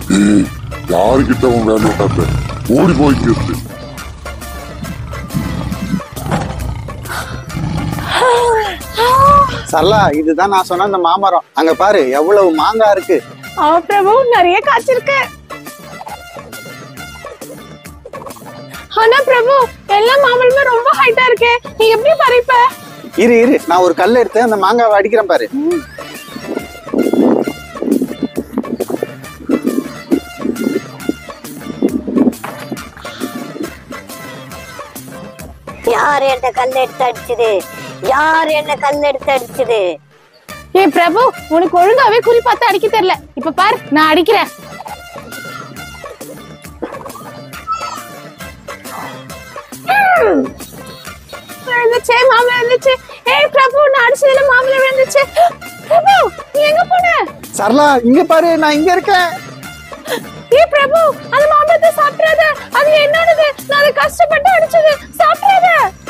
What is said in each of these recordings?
ஏய் யாருக்கிட்ட உன் வேலையை காட்ட ஓடி போய்க்கிறது சரளா இதுதான் நான் சொன்ன அந்த மாமரம் அங்க பாரு எவ்வளவு மாங்காய் இருக்கு ஆ பிரபு நிறைய காய்ச்சிருக்கு ஆனா பிரபு எல்லா மாம்பழமே ரொம்ப ஹைட்டா இருக்கு நீ எப்படி பறிப்ப இரு இரு நான் ஒரு கல் எடுத்து அந்த மாங்காவை அடிக்கிறேன் பாரு யார் என்ன கல் எடுத்து அடிச்சது யார் என்ன கல் எடுத்து அடிச்சது ஏய் பிரபு உனக்கு ஒழுங்காவே குறி பார்த்து அடிக்க தெரியல இப்ப பாரு நான் அடிக்கிறேன் ம். விழுந்துச்சு மாம்பழம் விழுந்துச்சு ஏய் பிரபு நான் அடிச்சதுல மாம்பழம் விழுந்துச்சு பிரபு நீ எங்க போன சரளா இங்க பாரு நான் இங்க இருக்கேன் ஏய் பிரபு அந்த மாம்பழத்தை சாப்பிடாத அது என்னோடது நான் அதை கஷ்டப்பட்டு அடிச்சது சாப்பிடாத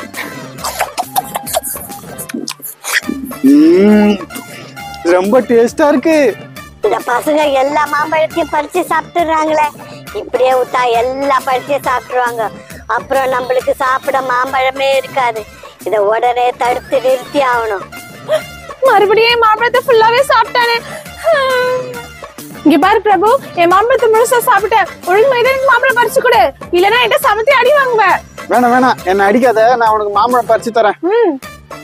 ம்ம். இது ரொம்ப டேஸ்டா இருக்கு இந்த பசங்க எல்லா மாம்பழத்தையும் பறிச்சு சாப்பிட்டுறாங்களே இப்படியே விட்டா எல்லா பறிச்சும் சாப்பிட்டுருவாங்க அப்புறம் நம்மளுக்கு சாப்பிட மாம்பழமே இருக்காது இதை உடனே தடுத்து நிறுத்தி ஆகணும் மறுபடியும் என் மாம்பழத்தை ஃபுல்லாவே சாப்பிட்டானே இங்க பாரு பிரபு என் மாம்பழத்தை முழுசா சாப்பிட்டேன் ஒழுங்கு மைதான் எனக்கு மாம்பழம் பறிச்சு கொடு இல்லனா என்கிட்ட சமத்தி அடி வாங்குவேன் வேணாம் வேணாம் என்ன அடிக்காத நான் உனக்கு மாம்பழம் பறிச்சு தரேன் ம்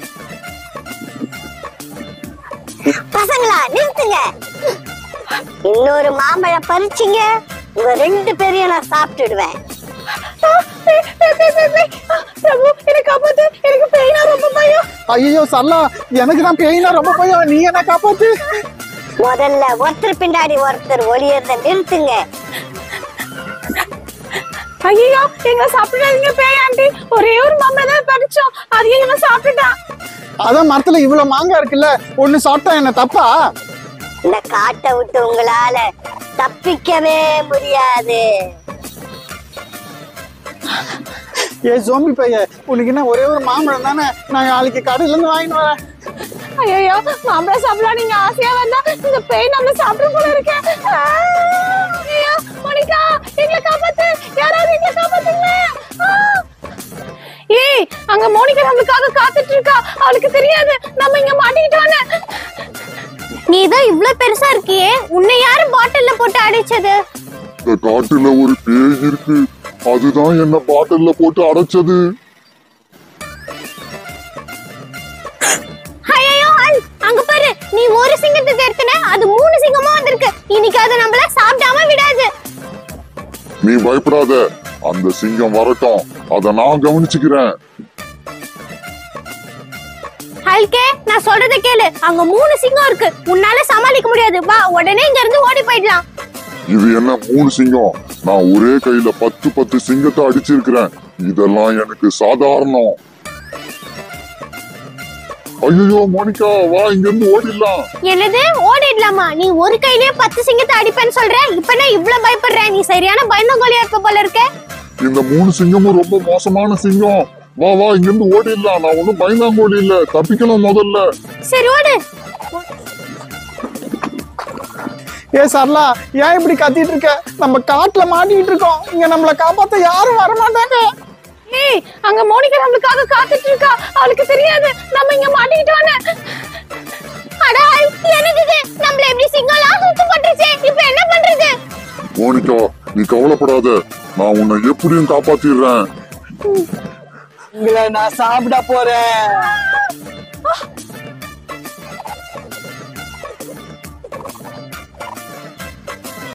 பசங்களா நிறுத்துங்க இன்னொரு மாம்பழம் பறிச்சிங்க உங்க ரெண்டு பேரையும் நான் சாப்பிட்டுடுவேன் ஆ, ஏய், ஏய், ஏய், ஏய், ஏய். ஆ, பிரபு எனக்கு காப்பாத்து எனக்கு பெயினா ரொம்ப பயம் ஐயோ சரளா எனக்கு தான் பெயினா ரொம்ப பயம் நீ என்ன காப்பாத்து முதல்ல ஒருத்தர் பின்னாடி ஒருத்தர் ஒளியறத நிறுத்துங்க ஐயோ எங்க சாப்பிடாதீங்க பேய் ஆண்டி ஒரே ஒரு மாம்பழம் தான் பறிச்சோம் அதையும் இவன் சாப்பிட்டுட்டான் அதான் மரத்துல இவ்வளவு மாங்காய் இருக்குல்ல ஒண்ணு சாப்பிட்டா என்ன தப்பா இந்த காட்டை விட்டு உங்களால தப்பிக்கவே முடியாது ஏ சோம்பி பைய உனக்கு என்ன ஒரே ஒரு மாம்பழம் தானே நான் நாளைக்கு கடையில இருந்து வாங்கிட்டு வரேன் ஐயோ மாம்பழம் சாப்பிடலாம் நீங்க ஆசையா வந்தா இந்த பேய் நம்மள சாப்பிட போல இருக்க ஆ, ஐயோ மோனிகா எங்களை காப்பாத்து யாராவது எங்களை காப்பாத்துங்க ஆ. ஏய் அங்க மோனிகா நம்மளுக்காக காத்துட்டு இருக்கா அவளுக்கு தெரியாது நம்ம இங்க மாட்டிக்கிட்டோன்னு நீ தான் இவ்ளோ பெருசா இருக்கியே உன்னை யாரு பாட்டில்ல போட்டு அடைச்சது இந்த காட்டுல ஒரு பேய் இருக்கு அதுதான் என்ன பாட்டில்ல போட்டு அடைச்சது ஐயோ அங்க பாரு நீ ஒரு சிங்கத்தை எடுத்தன அது மூணு சிங்கமா வந்திருக்கு இன்னைக்கு அது நம்மள சாப்பிடாம விடாது நீ பயப்படாத அந்த சிங்கம் வரட்டும் அத நான் கவனிச்சுக்கிறேன் ஹல்கே நான் சொல்றத கேளு அங்க மூணு சிங்கம் இருக்கு உன்னால சமாளிக்க முடியாது வா உடனே இங்க இருந்து ஓடி போயிடலாம் இது என்ன மூணு சிங்கம் நான் ஒரே கையில பத்து பத்து சிங்கத்தை அடிச்சிருக்கிறேன் இதெல்லாம் எனக்கு சாதாரணம் ஐயோ மோனிகா வா இங்க இருந்து ஓடிடலாம் என்னது ஓடிடலாமா நீ ஒரு கையிலே பத்து சிங்கத்தை அடிப்பேன்னு சொல்ற இப்ப நான் இவ்ளோ பயப்படுற நீ சரியான பயந்தங்கோலியா இருக்க போல இருக்க இந்த மூணு சிங்கமும் ரொம்ப மோசமான சிங்கம் வா வா இங்க இருந்து ஓடிடலாம் நான் ஒண்ணும் பயந்தாங்கோடி இல்ல தப்பிக்கணும் முதல்ல சரி ஓடு ஏ சரளா ஏன் இப்படி கத்திட்டு இருக்க நம்ம காட்டுல மாட்டிக்கிட்டு இருக்கோம் இங்க நம்மள காப்பாத்த யாரும் வர மாட்டாங்க ஏய் அங்க மோனிகா நம்மளுக்காக காத்துட்டு இருக்கா அவளுக்கு தெரியாது நம்ம இங்க மாட்டிக்கிட்டோன்னு அட எனக்கு இது நம்மள எப்படி சிங்கம்லாம் சுத்து போட்டுருச்சு இப்ப என்ன பண்றது மோனிகா நீ கவலைப்படாத நான் உன்னை எப்படியும் காப்பாத்திடுறேன் உங்களை நான் சாப்பிட போறேன்